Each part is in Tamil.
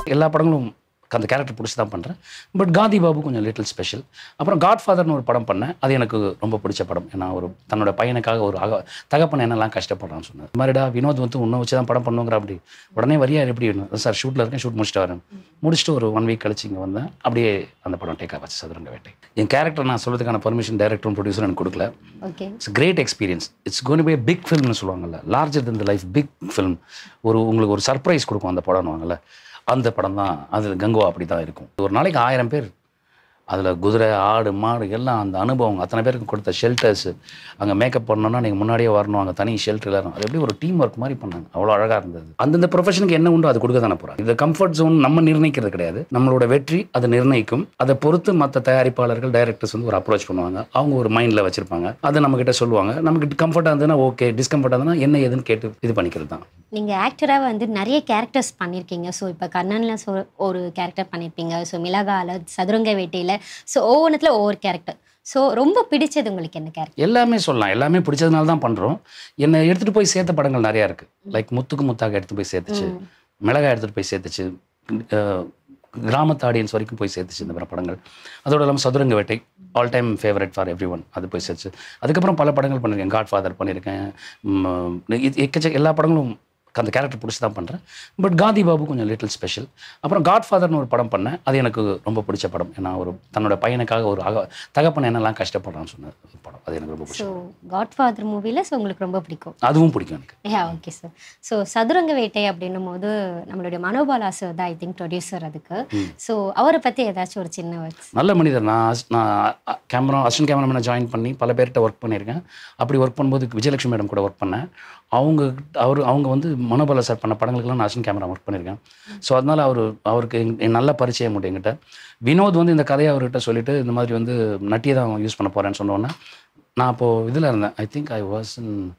எல்லா படங்களும் அந்த கேரக்டர் பிடிச்சி தான் பண்ணுறேன் பட் காந்தி பாபு கொஞ்சம் லிட்டில் ஸ்பெஷல் அப்புறம் காட் ஃபாதர்னு ஒரு படம் பண்ணேன் அது எனக்கு ரொம்ப பிடிச்ச படம் ஏன்னா ஒரு தன்னோட பையனுக்காக ஒரு அக தகப்பன் என்னெல்லாம் கஷ்டப்படுறான்னு சொன்னேன் இது மாதிரிடா வினோத் வந்து உன்னை வச்சு தான் படம் பண்ணுங்கிற அப்படி உடனே வரியா எப்படி சார் ஷூட்டில் இருக்கேன் ஷூட் முடிச்சுட்டு வரேன் முடிச்சுட்டு ஒரு ஒன் வீக் கழிச்சு இங்கே வந்தேன் அப்படியே அந்த படம் டேக் ஆச்சு சதுரங்க வேட்டை என் கேரக்டர் நான் சொல்கிறதுக்கான பர்மிஷன் டேரக்டரும் ப்ரொடியூசரும் எனக்கு கொடுக்கல okay it's great experience it's gonna be big ஃபில்ம்னு சொல்லுவாங்கல்ல larger than the life big film ஒரு உங்களுக்கு ஒரு சர்ப்ரைஸ் கொடுக்கும் அந்த படம்னுவாங்கல்ல அந்த படம் தான் அது கங்குவா அப்படி தான் இருக்கும் ஒரு நாளைக்கு ஆயிரம் பேர் அதில் குதிரை ஆடு மாடு எல்லாம் அந்த அனுபவம் அத்தனை பேருக்கு கொடுத்த ஷெல்டர்ஸ் அங்கே மேக்கப் பண்ணோன்னா நீங்கள் முன்னாடியே வரணும் அங்கே தனி ஷெல்டர் இருக்கும் அது எப்படி ஒரு டீம் ஒர்க் மாதிரி பண்ணாங்க அவ்வளோ அழகாக இருந்தது அந்தந்த ப்ரொஃபஷனுக்கு என்ன உண்டோ அது கொடுக்க தானே போகிறாங்க இந்த கம்ஃபர்ட் ஜோன் நம்ம நிர்ணயிக்கிறது கிடையாது நம்மளோட வெற்றி அதை நிர்ணயிக்கும் அதை பொறுத்து மற்ற தயாரிப்பாளர்கள் டைரக்டர்ஸ் வந்து ஒரு அப்ரோச் பண்ணுவாங்க அவங்க ஒரு மைண்டில் வச்சிருப்பாங்க அதை நம்ம கிட்ட சொல்லுவாங்க நமக்கு கம்ஃபர்ட்டாக இருந்ததுன்னா ஓகே டிஸ்கம்ஃபர்ட்டாக இருந்ததுன்னா என்ன ஏதுன்னு கேட்டு இது பண்ணிக்கிறது தான் நீங்கள் ஆக்டராக வந்து நிறைய கேரக்டர்ஸ் பண்ணியிருக்கீங்க ஸோ இப்போ கண்ணனில் சொ ஒரு கேரக்டர் பண்ணியிருப்பீங்க ஸோ மிளகால சதுரங்க வேட்டையில் ஸோ ஒவ்வொன்றத்தில் ஒவ்வொரு கேரக்டர் ஸோ ரொம்ப பிடிச்சது உங்களுக்கு என்ன கேரக்டர் எல்லாமே சொல்லலாம் எல்லாமே பிடிச்சதுனால தான் பண்ணுறோம் என்னை எடுத்துகிட்டு போய் சேர்த்த படங்கள் நிறையா இருக்குது லைக் முத்துக்கு முத்தாக எடுத்து போய் சேர்த்துச்சு மிளகாய் எடுத்துகிட்டு போய் சேர்த்துச்சு அஹ் கிராமத்து ஆடியன்ஸ் வரைக்கும் போய் சேர்த்துச்சு இந்த மாதிரி படங்கள் அதோட இல்லாமல் Sathuranga Vettai all time favourite for every one அது போய் சேர்த்துச்சு அதுக்கப்புறம் பல படங்கள் பண்ணியிருக்கேன் காட் ஃபாதர் பண்ணியிருக்கேன் ம், இது எக்கச்சக்க எல்லா படங்களும் அந்த கேரக்டர் பிடிச்சி தான் பண்ணுறேன் பட் காந்தி பாபு கொஞ்சம் லிட்டில் ஸ்பெஷல் அப்புறம் காட் ஃபாதர்னு ஒரு படம் பண்ணேன் அது எனக்கு ரொம்ப பிடிச்ச படம் ஏன்னா ஒரு தன்னோட பையனுக்காக ஒரு அக தகப்பன் என்னெல்லாம் கஷ்டப்படுறான்னு சொன்ன ஒரு படம் அது எனக்கு ரொம்ப ஸோ பிடிச்சது காட் ஃபாதர் மூவியில் ஸோ உங்களுக்கு ரொம்ப பிடிக்கும் அதுவும் பிடிக்கும் எனக்கு யா ஓகே சார் ஸோ சதுரங்க வேட்டை அப்படின்னும் போது நம்மளுடைய மனோபாலா சார் தான் ஐ திங்க் ப்ரொடியூசர் அதுக்கு ஸோ அவரை பற்றி ஏதாச்சும் ஒரு சின்ன வேர்ட்ஸ் நல்ல மனிதர் நான் அஸ்- நான் கேமரா அசிஸ்டன்ட் கேமராமேனை ஜாயின் பண்ணி பல பேர்கிட்ட ஒர்க் பண்ணியிருக்கேன் அப்படி ஒர்க் பண்ணும்போது விஜயலட்சுமி மேடம் கூட ஒர்க் பண்ணேன் அவங்க அவர் அவங்க வந்து மனோபல சார் பண்ண படங்களுக்கெல்லாம் நான் அசிஸ்டன்ட் கேமரா ஒர்க் பண்ணியிருக்கேன் ஸோ அதனால் அவர் அவருக்கு எங்க- என் நல்ல பரிச்சயம் உண்டு என்கிட்ட வினோத் வந்து இந்த கதையை அவர்கிட்ட சொல்லிட்டு இந்த மாதிரி வந்து நட்டியை தான் யூஸ் பண்ண போகிறேன்னு சொன்னோன்னே நான் அப்போது இதில் இருந்தேன் ஐ திங்க் ஐ வாஸ்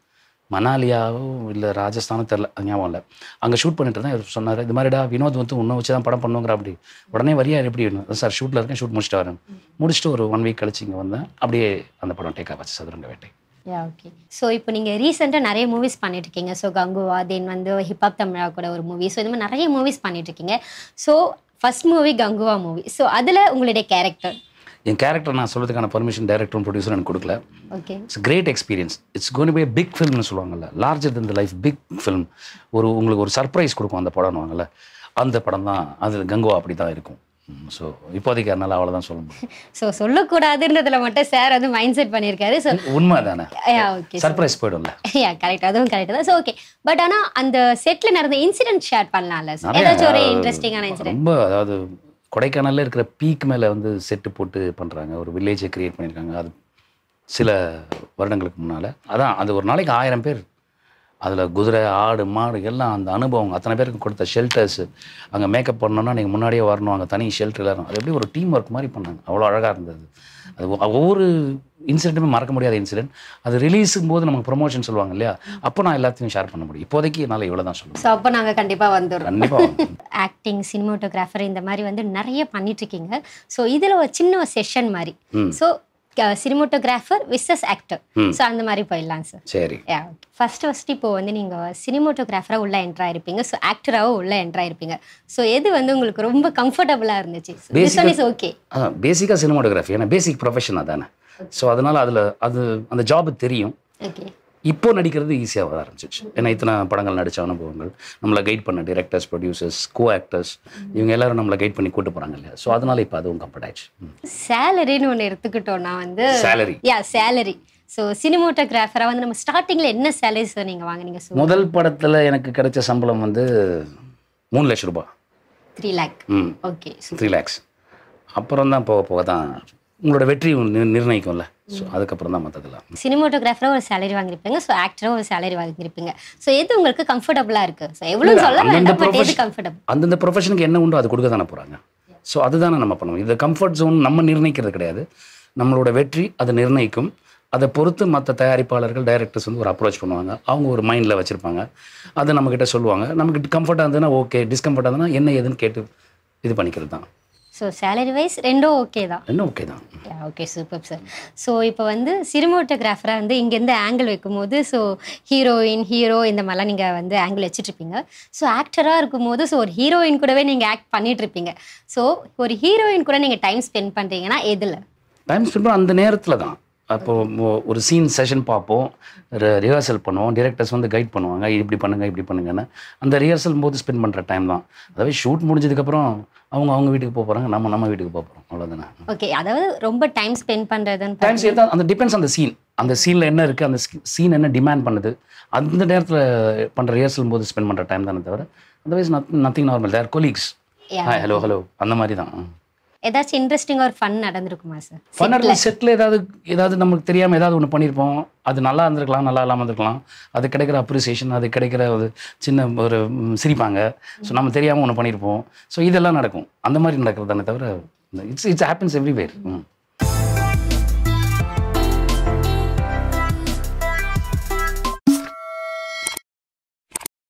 மணாலியாவோ இல்லை ராஜஸ்தானோ தெரில அது ஞாபகம் இல்லை அங்கே ஷூட் பண்ணிட்டு இருந்தேன் இவர் சொன்னார் இது மாதிரிடா வினோத் வந்து உன்னை வச்சு தான் படம் பண்ணுங்கிற அப்படி உடனே வரியா எப்படி சார் ஷூட்டில் இருக்கேன் ஷூட் முடிச்சுட்டு வரேன் முடிச்சுட்டு ஒரு ஒன் வீக் கழிச்சு இங்கே வந்தேன் அப்படியே அந்த படம் டேக் ஆச்சு சதுரங்க வேட்டை யா ஓகே ஸோ இப்போ நீங்கள் ரீசெண்டாக நிறைய மூவிஸ் பண்ணிட்டு இருக்கீங்க ஸோ கங்குவா தென் வந்து ஹிப்ஹாப் தமிழா கூட ஒரு மூவி ஸோ இந்த மாதிரி நிறைய மூவிஸ் பண்ணிட்டு இருக்கீங்க so first movie Kanguva movie so அதில் உங்களுடைய கேரக்டர் என் கேரக்டர் நான் சொல்கிறதுக்கான பர்மிஷன் டேரக்டரும் ப்ரொடியூசரும் எனக்கு கொடுக்கல okay it's great experience it's gonna be big ஃபில்ம்னு சொல்லுவாங்கல்ல larger than the life big film ஒரு உங்களுக்கு ஒரு சர்ப்ரைஸ் கொடுக்கும் அந்த படம்னுவாங்கல்ல அந்த படம் தான் அது கங்குவா அப்படி தான் இருக்கும் ஸோ இப்போதைக்கு அதனால் அவ்வளோதான் சொல்ல முடியும் ஸோ சொல்லக்கூடாதுன்றதுல மட்டும் சார் வந்து மைண்ட் செட் பண்ணியிருக்காரு ஸோ உண்மை தானே யா ஓகே சர்ப்ரைஸ் போயிடும்ல யா கரெக்ட் அதுவும் கரெக்ட் தான் ஸோ ஓகே பட் ஆனால் அந்த செட்டில் நடந்த இன்சிடென்ட் ஷேர் பண்ணலாம்ல sir? நிறைய, ஏதாச்சும் ஒரு இன்ட்ரெஸ்டிங்கான இன்சிடென்ட் ரொம்ப அதாவது கொடைக்கானல்ல இருக்கிற பீக் மேலே வந்து செட்டு போட்டு பண்ணுறாங்க ஒரு வில்லேஜை கிரியேட் பண்ணியிருக்காங்க அது சில வருடங்களுக்கு முன்னால் அதான் அது ஒரு நாளைக்கு ஆயிரம் பேர் அதில் குதிரை ஆடு மாடு எல்லாம் அந்த அனுபவம் அத்தனை பேருக்கு கொடுத்த ஷெல்டர்ஸ் அங்கே மேக்கப் பண்ணோன்னா நீங்கள் முன்னாடியே வரணும் அங்கே தனி ஷெல்டர் இருக்கும் அது எப்படி ஒரு டீம் ஒர்க் மாதிரி பண்ணாங்க அவ்வளோ அழகாக இருந்தது அது ஒ- ஒவ்வொரு இன்சிடென்ட்டுமே மறக்க முடியாத இன்சிடென்ட் அது ரிலீஸும் போது நமக்கு ப்ரொமோஷன் சொல்லுவாங்க இல்லையா அப்போ நான் எல்லாத்தையும் ஷேர் பண்ண முடியும் இப்போதைக்கு என்னால் இவ்வளோ தான் சொல்லுவேன் ஸோ அப்போ நாங்கள் கண்டிப்பாக வந்துடுறோம் கண்டிப்பாக ஆக்டிங் சினிமோட்டோகிராஃபர் இந்த மாதிரி வந்து நிறைய பண்ணிட்டு இருக்கீங்க ஸோ இதில் ஒரு சின்ன செஷன் மாதிரி ம். ஸோ சினிமோட்டோகிராஃபர் விசஸ் ஆக்டர் ம். ஸோ அந்த மாதிரி போயிடலாம் சார் சரி யா ஃபர்ஸ்ட் ஃபர்ஸ்ட் இப்போ வந்து நீங்கள் சினிமோட்டோகிராஃபராக உள்ள என்ட்ரு ஆயிருப்பீங்க ஸோ ஆக்டராகவும் உள்ள என்ட்ரு ஆயிருப்பீங்க ஸோ எது வந்து உங்களுக்கு ரொம்ப கம்ஃபர்டபுளாக இருந்துச்சு திஸ் ஒன் இஸ் ஓகே அதான் பேசிக்காக சினிமாட்டோகிராஃபி ஏன்னா பேசிக் ப்ரொஃபஷன் அதானே ஸோ அதனால் அதில் அது அந்த ஜாப் தெரியும் ஓகே இப்போ நடிக்கிறது ஈஸியாக வர ஆரம்பிச்சிச்சு ஏன்னா இத்தனை படங்கள் நடித்த அனுபவங்கள் நம்மளை கைட் பண்ண டிரெக்டர்ஸ் ப்ரொடியூசர்ஸ் கோ ஆக்டர்ஸ் இவங்க எல்லாரும் நம்மளை கைட் பண்ணி கூட்டு போகிறாங்க இல்லையா ஸோ அதனால் இப்போ அதுவும் கம்ஃபர்ட் ஆயிடுச்சு சேலரின்னு ஒன்று எடுத்துக்கிட்டோம்னா வந்து சேலரி யா சேலரி ஸோ சினிமோட்டோகிராஃபராக வந்து நம்ம ஸ்டார்டிங்கில் என்ன சேலரி சார் நீங்கள் வாங்குனீங்க ஸோ முதல் படத்தில் எனக்கு கிடைச்ச சம்பளம் வந்து மூணு லட்ச ரூபாய் த்ரீ லேக் ம் ஓகே த்ரீ லேக்ஸ் அப்புறம் தான் போக போக தான் உங்களோட வெற்றி நி- நிர்ணயிக்கும்ல ஸோ அதுக்கப்புறம் தான் மற்றதெல்லாம் சினிமோட்டோகிராஃபராக ஒரு சேலரி வாங்கியிருப்பீங்க ஸோ ஆக்டராக ஒரு சேலரி வாங்கியிருப்பீங்க ஸோ எது உங்களுக்கு கம்ஃபர்டபுளாக இருக்குது ஸோ எவ்வளோ சொல்ல அந்தந்த வேண்டாம் பட் எது profession- கம்ஃபர்டபுள் அந்தந்த ப்ரொஃபஷனுக்கு என்ன உண்டோ அது கொடுக்க தானே போகிறாங்க ஸோ அதுதானே நம்ம பண்ணுவோம் இது கம்ஃபர்ட் ஜோன் நம்ம நிர்ணயிக்கிறது கிடையாது நம்மளோட வெற்றி அதை நிர்ணயிக்கும் அதை பொறுத்து மற்ற தயாரிப்பாளர்கள் டைரக்டர்ஸ் வந்து ஒரு அப்ரோச் பண்ணுவாங்க அவங்க ஒரு மைண்டில் வச்சுருப்பாங்க அதை நம்மக்கிட்ட சொல்லுவாங்க நமக்கு கம்ஃபர்ட்டாக இருந்ததுன்னா ஓகே டிஸ்கம்ஃபர்ட்டாக இருந்ததுன்னா என்ன ஏதுன்னு கேட்டு இது பண்ணிக்கிறது தான் ஸோ சேலரி வைஸ் ரெண்டும் ஓகே தான் இன்னும் ஓகே தான் ஓகே சூப்பர் சார் ஸோ இப்போ வந்து சினிமோட்டோகிராஃபராக வந்து இங்கேருந்து ஆங்கிள் வைக்கும்போது ஸோ ஹீரோயின் ஹீரோ இந்த மாதிரிலாம் நீங்கள் வந்து ஆங்கிள் வச்சுட்ருப்பீங்க ஸோ ஆக்டராக இருக்கும்போது ஸோ ஒரு ஹீரோயின் கூடவே நீங்கள் ஆக்ட் பண்ணிகிட்ருப்பீங்க ஸோ ஒரு ஹீரோயின் கூட நீங்கள் டைம் ஸ்பெண்ட் பண்ணுறீங்கன்னா எதில் டைம் ஸ்பெண்ட் பண்ண அந்த நேரத்தில் தான் அப்போ ஒ- ஒரு சீன் செஷன் பார்ப்போம் ரிஹர்சல் பண்ணுவோம் டிரெக்டர்ஸ் வந்து கைட் பண்ணுவாங்க இப்படி பண்ணுங்க இப்படி பண்ணுங்கன்னு அந்த ரிஹர்சல் போது ஸ்பெண்ட் பண்ணுற டைம் தான் அதாவது ஷூட் முடிஞ்சதுக்கப்புறம் அவங்க அவங்க வீட்டுக்கு போக போகிறாங்க நம்ம நம்ம வீட்டுக்கு போக போகிறோம் அவ்வளோதானே ஓகே அதாவது ரொம்ப டைம் ஸ்பெண்ட் பண்ணுறதுன்னு டைம் சேர்த்து அந்த டிபெண்ட்ஸ் அந்த சீன் அந்த சீனில் என்ன இருக்குது அந்த சீன் என்ன டிமாண்ட் பண்ணுது அந்த நேரத்தில் பண்ணுற ரிஹர்சல் போது ஸ்பெண்ட் பண்ணுற டைம் தானே தவிர otherwise nothing normal there colleagues Yeah. Hi hello hello அந்த மாதிரி தான் ஏதாச்சும் இன்ட்ரெஸ்டிங்காக ஒரு ஃபன் நடந்திருக்குமா சார் ஃபன்னாக செட்டில் ஏதாவது ஏதாவது நமக்கு தெரியாமல் ஏதாவது ஒன்று பண்ணியிருப்போம் அது நல்லா இருந்திருக்கலாம் நல்லா இல்லாமல் இருந்திருக்கலாம் அது கிடைக்கிற அப்ரிசியேஷன் அது கிடைக்கிற ஒரு சின்ன ஒரு ம், சிரிப்பாங்க ஸோ நம்ம தெரியாமல் ஒன்று பண்ணியிருப்போம் ஸோ இதெல்லாம் நடக்கும் அந்த மாதிரி நடக்கிறது தானே தவிர இட்ஸ் இட்ஸ் ஹேப்பன்ஸ் எவ்ரிவேர் ம்